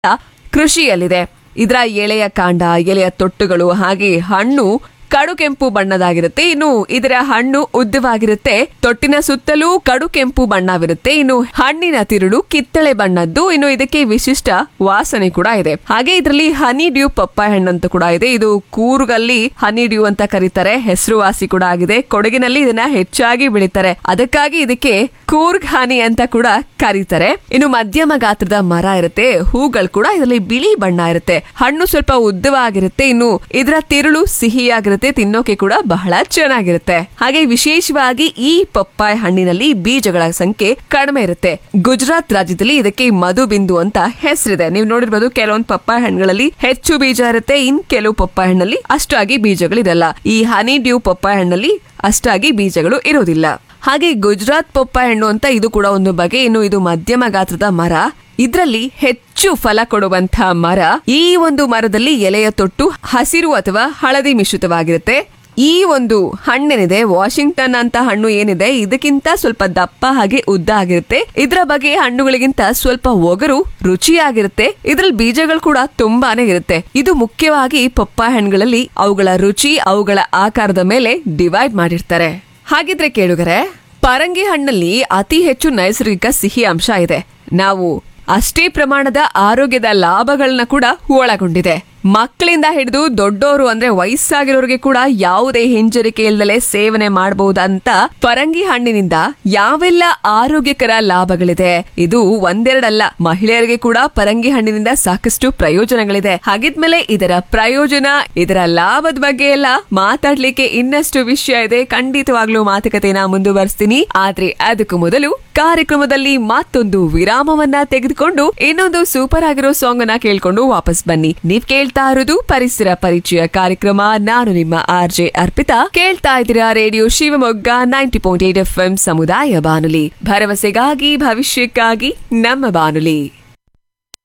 ಕೃಷಿಯಲ್ಲಿದೆ ಇದರ ಎಳೆಯ ಕಾಂಡ ಎಲೆಯ ತೊಟ್ಟುಗಳು ಹಾಗೆ ಹಣ್ಣು ಕಡು ಕೆಂಪು ಬಣ್ಣದಾಗಿರುತ್ತೆ ಇನ್ನು ಇದರ ಹಣ್ಣು ಉದ್ದವಾಗಿರುತ್ತೆ ತೊಟ್ಟಿನ ಸುತ್ತಲೂ ಕಡು ಕೆಂಪು ಬಣ್ಣವಿರುತ್ತೆ ಇನ್ನು ಹಣ್ಣಿನ ತಿರುಳು ಕಿತ್ತಳೆ ಬಣ್ಣದ್ದು ಇನ್ನು ಇದಕ್ಕೆ ವಿಶಿಷ್ಟ ವಾಸನೆ ಕೂಡ ಇದೆ ಹಾಗೆ ಇದರಲ್ಲಿ ಹನಿ ಡ್ಯೂ ಪಪ್ಪಾಯ ಹಣ್ಣಂತ ಕೂಡ ಇದೆ ಇದು ಕೂರ್ಗಲ್ಲಿ ಹನಿ ಡ್ಯೂ ಅಂತ ಕರೀತಾರೆ ಹೆಸರುವಾಸಿ ಕೂಡ ಆಗಿದೆ ಕೊಡಗಿನಲ್ಲಿ ಇದನ್ನ ಹೆಚ್ಚಾಗಿ ಬೆಳೀತಾರೆ ಅದಕ್ಕಾಗಿ ಇದಕ್ಕೆ ಕೂರ್ಗ್ ಹನಿ ಅಂತ ಕೂಡ ಕರೀತಾರೆ ಇನ್ನು ಮಧ್ಯಮ ಗಾತ್ರದ ಮರ ಇರುತ್ತೆ ಹೂಗಳು ಕೂಡ ಇದರಲ್ಲಿ ಬಿಳಿ ಬಣ್ಣ ಇರುತ್ತೆ ಹಣ್ಣು ಸ್ವಲ್ಪ ಉದ್ದವಾಗಿರುತ್ತೆ ಇನ್ನು ಇದರ ತಿರುಳು ಸಿಹಿಯಾಗಿರುತ್ತೆ ತಿನ್ನೋಕೆ ಕೂಡ ಬಹಳ ಚೆನ್ನಾಗಿರುತ್ತೆ ಹಾಗೆ ವಿಶೇಷವಾಗಿ ಈ ಪಪ್ಪಾಯ ಹಣ್ಣಿನಲ್ಲಿ ಬೀಜಗಳ ಸಂಖ್ಯೆ ಕಡಿಮೆ ಇರುತ್ತೆ ಗುಜರಾತ್ ರಾಜ್ಯದಲ್ಲಿ ಇದಕ್ಕೆ ಮಧು ಬಿಂದು ಅಂತ ಹೆಸರಿದೆ ನೀವು ನೋಡಿರ್ಬೋದು ಕೆಲವೊಂದು ಪಪ್ಪಾಯ ಹಣ್ಣುಗಳಲ್ಲಿ ಹೆಚ್ಚು ಬೀಜ ಇರುತ್ತೆ ಇನ್ ಕೆಲವು ಪಪ್ಪಾಯ ಹಣ್ಣಲ್ಲಿ ಅಷ್ಟಾಗಿ ಬೀಜಗಳಿರಲ್ಲ ಈ ಹನಿ ಡ್ಯೂ ಪಪ್ಪಾಯ ಹಣ್ಣಲ್ಲಿ ಅಷ್ಟಾಗಿ ಬೀಜಗಳು ಇರೋದಿಲ್ಲ ಹಾಗೆ ಗುಜರಾತ್ ಪಪ್ಪಾಯ ಹಣ್ಣು ಅಂತ ಇದು ಕೂಡ ಒಂದು ಬಗೆ ಇನ್ನು ಇದು ಮಧ್ಯಮ ಗಾತ್ರದ ಮರ ಇದ್ರಲ್ಲಿ ಹೆಚ್ಚು ಫಲ ಕೊಡುವಂತ ಮರ ಈ ಒಂದು ಮರದಲ್ಲಿ ಎಲೆಯ ತೊಟ್ಟು ಹಸಿರು ಅಥವಾ ಹಳದಿ ಮಿಶ್ರಿತವಾಗಿರುತ್ತೆ ಈ ಒಂದು ಹಣ್ಣೇನಿದೆ ವಾಷಿಂಗ್ಟನ್ ಅಂತ ಹಣ್ಣು ಏನಿದೆ ಇದಕ್ಕಿಂತ ಸ್ವಲ್ಪ ದಪ್ಪ ಹಾಗೆ ಉದ್ದ ಆಗಿರುತ್ತೆ ಇದರ ಬಗ್ಗೆ ಹಣ್ಣುಗಳಿಗಿಂತ ಸ್ವಲ್ಪ ಒಗರು ರುಚಿಯಾಗಿರುತ್ತೆ ಇದ್ರಲ್ಲಿ ಬೀಜಗಳು ಕೂಡ ತುಂಬಾನೇ ಇರುತ್ತೆ ಇದು ಮುಖ್ಯವಾಗಿ ಪಪ್ಪಾಯ ಹಣ್ಣುಗಳಲ್ಲಿ ಅವುಗಳ ರುಚಿ ಅವುಗಳ ಆಕಾರದ ಮೇಲೆ ಡಿವೈಡ್ ಮಾಡಿರ್ತಾರೆ ಹಾಗಿದ್ರೆ ಕೇಳುಗರೆ ಪರಂಗಿ ಹಣ್ಣಲ್ಲಿ ಅತಿ ಹೆಚ್ಚು ನೈಸರ್ಗಿಕ ಸಿಹಿ ಅಂಶ ಇದೆ ನಾವು ಅಷ್ಟೇ ಪ್ರಮಾಣದ ಆರೋಗ್ಯದ ಲಾಭಗಳನ್ನ ಕೂಡ ಒಳಗೊಂಡಿದೆ ಮಕ್ಕಳಿಂದ ಹಿಡಿದು ದೊಡ್ಡೋರು ಅಂದ್ರೆ ವಯಸ್ಸಾಗಿರೋರಿಗೆ ಕೂಡ ಯಾವುದೇ ಹಿಂಜರಿಕೆ ಇಲ್ದಲೆ ಸೇವನೆ ಮಾಡಬಹುದಂತ ಪರಂಗಿ ಹಣ್ಣಿನಿಂದ ಯಾವೆಲ್ಲ ಆರೋಗ್ಯಕರ ಲಾಭಗಳಿದೆ ಇದು ಒಂದೆರಡಲ್ಲ ಮಹಿಳೆಯರಿಗೆ ಕೂಡ ಪರಂಗಿ ಹಣ್ಣಿನಿಂದ ಸಾಕಷ್ಟು ಪ್ರಯೋಜನಗಳಿದೆ ಹಾಗಿದ್ಮೇಲೆ ಇದರ ಪ್ರಯೋಜನ ಇದರ ಲಾಭದ ಬಗ್ಗೆ ಎಲ್ಲ ಮಾತಾಡ್ಲಿಕ್ಕೆ ಇನ್ನಷ್ಟು ವಿಷಯ ಇದೆ ಖಂಡಿತವಾಗ್ಲೂ ಮಾತುಕತೆನ ಮುಂದುವರಿಸ್ತೀನಿ ಆದ್ರೆ ಅದಕ್ಕೂ ಮೊದಲು ಕಾರ್ಯಕ್ರಮದಲ್ಲಿ ಮತ್ತೊಂದು ವಿರಾಮವನ್ನ ತೆಗೆದುಕೊಂಡು ಇನ್ನೊಂದು ಸೂಪರ್ ಆಗಿರೋ ಸಾಂಗ್ ಅನ್ನ ಕೇಳ್ಕೊಂಡು ವಾಪಸ್ ಬನ್ನಿ ನೀವ್ ಕೇಳ್ತಾ ಇರೋದು ಪರಿಸರ ಪರಿಚಯ ಕಾರ್ಯಕ್ರಮ ನಾನು ನಿಮ್ಮ ಆರ್ ಜೆ ಅರ್ಪಿತಾ ಕೇಳ್ತಾ ಇದ್ದೀರಾ radio Shivamogga ninety point eight F M ಸಮುದಾಯ ಬಾನುಲಿ ಭರವಸೆಗಾಗಿ ಭವಿಷ್ಯಕ್ಕಾಗಿ ನಮ್ಮ ಬಾನುಲಿ